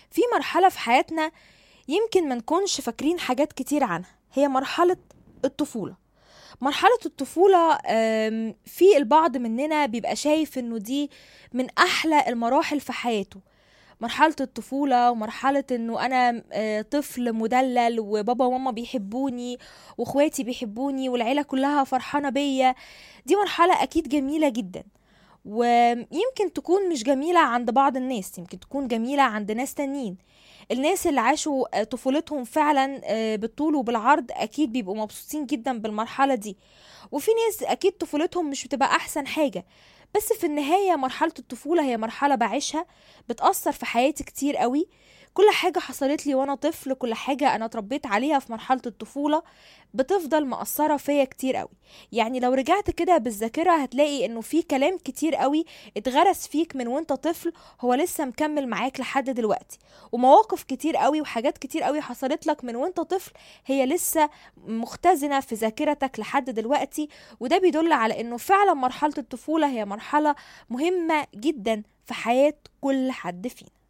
في مرحلة في حياتنا يمكن ما نكونش فاكرين حاجات كتير عنها هي مرحلة الطفولة مرحلة الطفولة آم، في البعض مننا بيبقى شايف انه دي من احلى المراحل في حياته مرحلة الطفولة ومرحلة انه انا آه، طفل مدلل وبابا وماما بيحبوني واخواتي بيحبوني والعيلة كلها فرحانة بيا دي مرحلة اكيد جميلة جدا ويمكن تكون مش جميلة عند بعض الناس يمكن تكون جميلة عند ناس تانيين الناس اللي عاشوا آه، طفولتهم فعلا آه، بالطول وبالعرض اكيد بيبقوا مبسوطين جدا بالمرحلة دي وفي ناس اكيد طفولتهم مش بتبقى احسن حاجة بس في النهاية مرحلة الطفولة هي مرحلة بعيشها بتأثر في حياتي كتير قوي كل حاجة حصلت لي وانا طفل كل حاجة انا اتربيت عليها في مرحلة الطفولة بتفضل مأثرة فيا كتير قوي يعني لو رجعت كده بالذاكرة هتلاقي انه في كلام كتير قوي اتغرس فيك من وانت طفل هو لسه مكمل معاك لحد دلوقتي ومواقف كتير قوي وحاجات كتير قوي حصلت لك من وانت طفل هي لسه مختزنة في ذاكرتك لحد دلوقتي وده بيدل على انه فعلا مرحلة الطفولة هي مرحلة مهمة جدا في حياة كل حد فينا